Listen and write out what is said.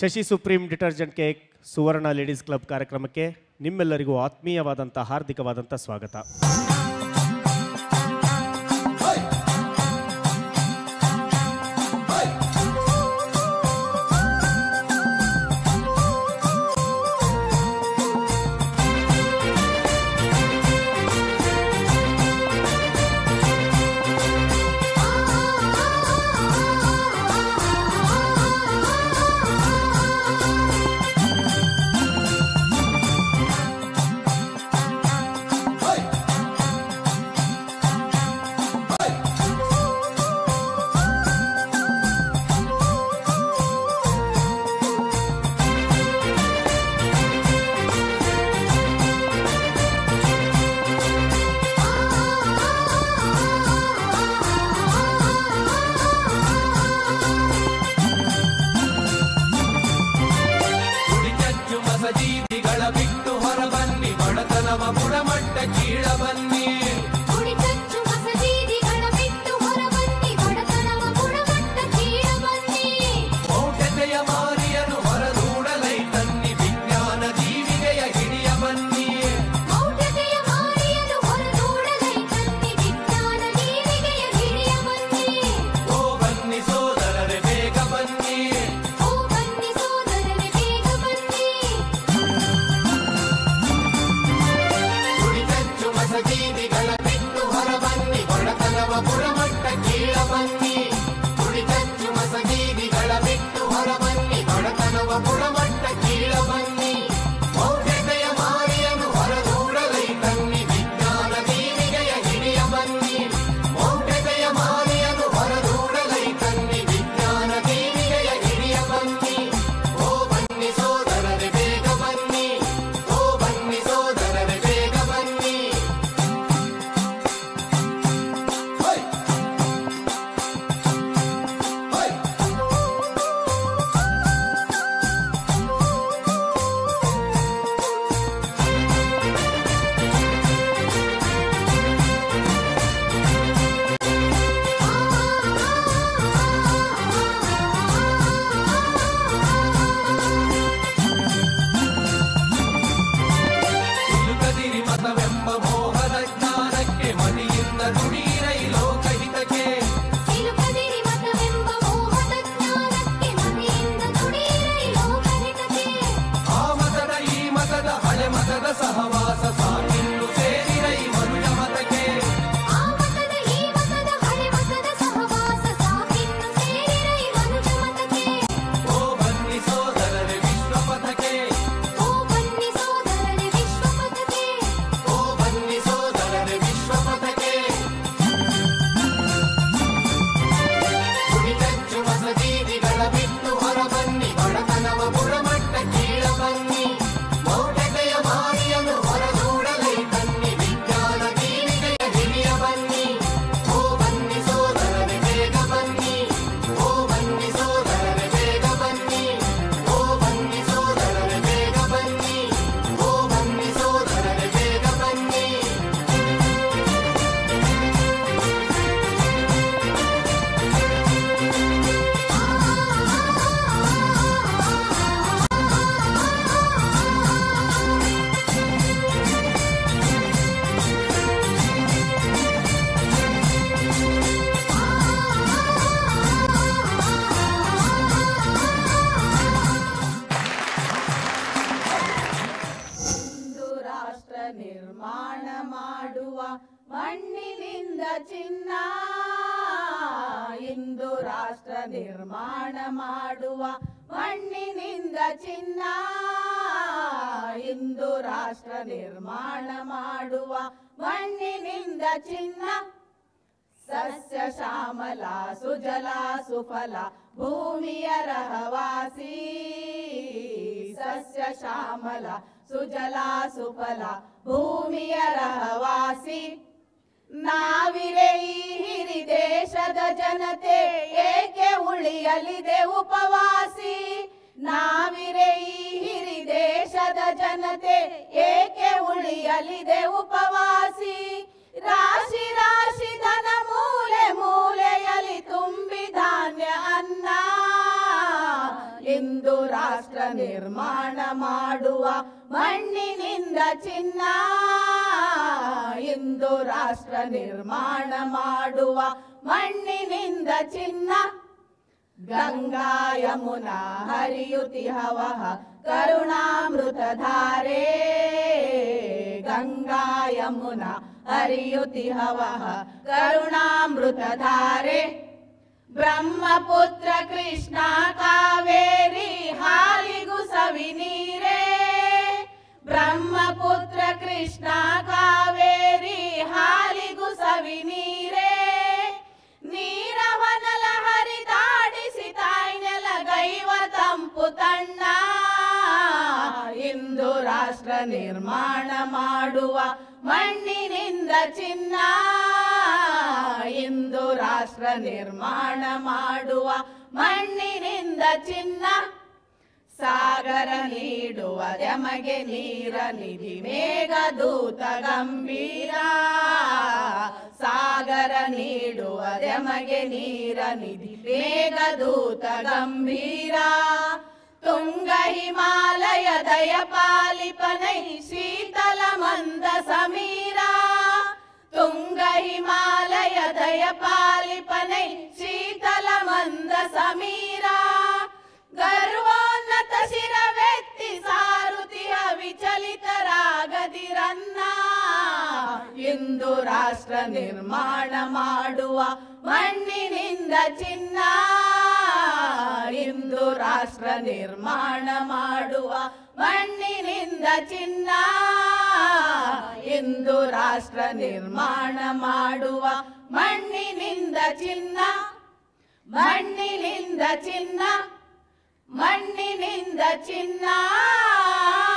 Shashi supreme detergent cake Suvarna ladies club ಕಾರ್ಯಕ್ರಮಕ್ಕೆ ನಿಮ್ಮೆಲ್ಲರಿಗೂ ಆತ್ಮೀಯವಾದಂಥ ಹಾರ್ದಿಕವಾದಂಥ ಸ್ವಾಗತ ಕುಡಿಚಚ್ಚು ಮಸಜೀವಿಗಳ ಬಿಟ್ಟು ಹೊರಬನ್ನಿ ಬಡತನವ ಬುಡಮಟ್ಟ ಕೀಳ ಬನ್ನಿ ಕುಡಿತಚ್ಚು ಮಸಜೀದಿಗಳ ಬಿಟ್ಟು ಹೊರಬನ್ನಿ ಬಡತನವ ಬುಡಮಟ್ಟ ಕೀಳ ಬನ್ನಿ ಮೌಢ್ಯತೆಯ ಮಾರಿಯನು ಹೊರದೂಡಲೈ ತನ್ನಿ ವಿಜ್ಞಾನ ಜೀವಿಗೆಯ ಹಿಡಿಯ ಬನ್ನಿ ಮೌಢ್ಯತೆಯ ಮಾರಿಯನು ಹೊರದೂಡಲೈ ತನ್ನಿ ವಿಜ್ಞಾನ ಜೀವಿಗೆಯ ಹಿಡಿಯ ಬನ್ನಿ ಓ ಬನ್ನಿ ಸೋದರರೆ ಬೇಗ ಬನ್ನಿ ಓ ಬನ್ನಿ ಸೋದರರೆ ಬೇಗ ಬನ್ನಿ ಕುಡಿಚಚ್ಚು ಮಸಜೀವಿಗಳ ಬಿಟ್ಟು ಹೊರಬನ್ನಿ ಬಡತನವ ಬುಡಮಟ್ಟ ಕೀಳ ಬನ್ನಿ ಕುಡಿಚಚ್ಚು ಮಸಜೀವಿಗಳ ಬಿಟ್ಟು ಹೊರಬನ್ನಿ ಬಡತನವ ಬುಡಮಟ್ಟ ಕೀಳ ಬನ್ನಿ ಮೌಢ್ಯತೆಯ ಮಾರಿಯನು ಹೊರದೂಡಲೈ ತನ್ನಿ ವಿಜ್ಞಾನ ಜೀವಿಗೆಯ ಹಿಡಿಯ ಬನ್ನಿ ಮೌಢ್ಯತೆಯ ಮಾರಿಯನು ಹೊರದೂಡಲೈ ತನ್ನಿ ವಿಜ್ಞಾನ ಜೀವಿಗೆಯ ಹಿಡಿಯ ಬನ್ನಿ ಓ ಬನ್ನಿ ಸೋದರರೆ ಬೇಗ ಬನ್ನಿ ಓ ಬನ್ನಿ ಸೋದರರೆ ಬೇಗ ಬನ್ನಿ ನಿಲುಕದಿರಿ ಮತವೆಂಬ ಮೋಹದ ಜ್ಞಾನಕ್ಕೆ ಮದಿಯಿಂದ ನುಡಿಯಿರೈ ಲೋಕಹಿತಕ್ಕೆ ಸಿಲುಕದಿರಿ ಮತವೆಂಬ ಮೋಹದ ಜ್ಞಾನಕ್ಕೆ ಮನೆಯಿಂದ ನುಡಿಯಿರೈ ಲೋಕಹಿತಕ್ಕೆ ಆ ಮತದ ಈ ಮತದ ಹಳೆ ಮತದ ಸಹವಾಸ ಸಾಕಿನ್ನು ಸೇರಿರೈ ಮನುಜ ಮತಕ್ಕೆ ಆ ಮತದ ಈ ಮತದ ಹಳೆ ಮತದ ಸಹವಾಸ ಸಾಕಿನ್ನು ಸೇರಿರೈ ಮನುಜ ಮತಕ್ಕೆ ಓ ಬನ್ನಿ ಸೋದರರೆ ವಿಶ್ವಪಥಕ್ಕೆ ಓ ಬನ್ನಿ ಸೋದರರೆ ವಿಶ್ವಪಥಕ್ಕೆ ಓ ಬನ್ನಿ ಸೋದರರೆ ವಿಶ್ವಪಥಕ್ಕೆ ಕುಡಿತಚ್ಚು ಮಸಜೀವಿಗಳ ಬಿಟ್ಟು ಹೊರಬನ್ನಿ ಬಡತನವ ಬುಡಮಟ್ಟ ಕೀಳ ಬನ್ನಿ ಮೌಢ್ಯತೆಯ ಮಾರಿಯನು ಹೊರದೂಡಲೈ ತನ್ನಿ ವಿಜ್ಞಾನ ಜೀವಿಗೆಯ ಹಿಡಿಯ ಬನ್ನಿ ಓ ಬನ್ನಿ ಸೋದರರೆ ಬೇಗ ಬನ್ನಿ ಓ ಬನ್ನಿ ಸೋದರರೆ ಬೇಗ ಬನ್ನಿ ಓ ಬನ್ನಿ ಸೋದರರೆ ಬೇಗ ಬನ್ನಿ ಓ ಬನ್ನಿ ಸೋದರರೆ ಬೇಗ ಬನ್ನಿ ಇಂದು ರಾಷ್ಟ್ರ ನಿರ್ಮಾಣ ಮಾಡುವ ಮಣ್ಣಿನಿಂದ ಚಿನ್ನ ಇಂದು ರಾಷ್ಟ್ರ ನಿರ್ಮಾಣ ಮಾಡುವ ಮಣ್ಣಿನಿಂದ ಚಿನ್ನ ಇಂದು ರಾಷ್ಟ್ರ ನಿರ್ಮಾಣ ಮಾಡುವ ಮಣ್ಣಿನಿಂದ ಚಿನ್ನ ಸಸ್ಯ ಶ್ಯಾಮಲ ಸುಜಲ ಸುಫಲ ಭೂಮಿಯ ರಹವಾಸಿ ಸಸ್ಯ ಶ್ಯಾಮಲ ಸುಜಲ ಸುಫಲ ಭೂಮಿಯ ರಹವಾಸಿ ನಾವಿರೆ ಈ ಹಿರಿ ದೇಶದ ಜನತೆ ಏಕೆ ಉಳಿಯಲಿದೆ ಉಪವಾಸಿ ನಾವಿರೆ ಈ ಹಿರಿ ದೇಶದ ಜನತೆ ಏಕೆ ಉಳಿಯಲಿದೆ ಉಪವಾಸಿ ರಾಶಿ ರಾಶಿ ಧನ ಮೂಲೆ ಮೂಲೆಯಲ್ಲಿ ತುಂಬಿ ಧಾನ್ಯ ಅನ್ನ ಇಂದು ರಾಷ್ಟ್ರ ಮಾಡುವ ಮಣ್ಣಿನಿಂದ ಚಿನ್ನ ಇಂದು ರಾಷ್ಟ್ರ ನಿರ್ಮಾಣ ಮಾಡುವ ಮಣ್ಣಿನಿಂದ ಚಿನ್ನ ಗಂಗಾ ಯಮುನಾ ಹರಿಯುತಿಹವಹ ಕರುಣಾಮೃತಧಾರೆ ಗಂಗಾ ಯಮುನಾ ಹರಿಯುತಿಹವಹ ಕರುಣಾಮೃತಧಾರೆ ಬ್ರಹ್ಮಪುತ್ರ ಕೃಷ್ಣ ಕಾವೇರಿ ಹಾಲಿಗೂ ಸವಿ ನೀರೇ ಬ್ರಹ್ಮಪುತ್ರ ಕೃಷ್ಣ ಕಾವೇರಿ ಹಾಲಿಗೂ ಸವಿ ನೀರೇ ನೀರವನಲ ಹರಿದಾಡಿಸಿ ತಾಯ್ನೆಲ ಗೈವ ತಂಪು ತಣ್ಣ ಇಂದು ರಾಷ್ಟ್ರ ನಿರ್ಮಾಣ ಮಾಡುವ ಮಣ್ಣಿನಿಂದ ಚಿನ್ನ ಇಂದು ರಾಷ್ಟ್ರ ನಿರ್ಮಾಣ ಮಾಡುವ ಮಣ್ಣಿನಿಂದ ಚಿನ್ನ ಸಾಗರ ನೀಡುವ ಯಮಗೆ ನೀರ ನಿಧಿ ಮೇಘದೂತ ಗಂಭೀರ ಸಾಗರ ನೀಡುವ ಯಮಗೆ ನೀರ ನಿಧಿ ಮೇಘದೂತ ಗಂಭೀರ ತುಂಗ ಹಿಮಾಲಯ ದಯ ಪಾಲಿಪನೈ ಶೀತಲ ಮಂದ ಸಮೀರ ತುಂಗ ಹಿಮಾಲಯ ದಯ ಪಾಲಿಪನೈ ಶೀತಲ ಮಂದ ಸಮೀರ ಗರ್ವೋನ್ನತ ಶಿರವೆತ್ತಿ ಸಾರುತಿಯ ವಿಚಲಿತರಾಗದಿರನ್ನ ಇಂದು ರಾಷ್ಟ್ರ ನಿರ್ಮಾಣ ಮಾಡುವ ಮಣ್ಣಿನಿಂದ ಚಿನ್ನ ಇಂದು ರಾಷ್ಟ್ರ ನಿರ್ಮಾಣ ಮಾಡುವ ಮಣ್ಣಿನಿಂದ ಚಿನ್ನ ಇಂದು ರಾಷ್ಟ್ರ ನಿರ್ಮಾಣ ಮಾಡುವ ಮಣ್ಣಿನಿಂದ ಚಿನ್ನ ಮಣ್ಣಿನಿಂದ ಚಿನ್ನ ಮಣ್ಣಿನಿಂದ ಚಿನ್ನ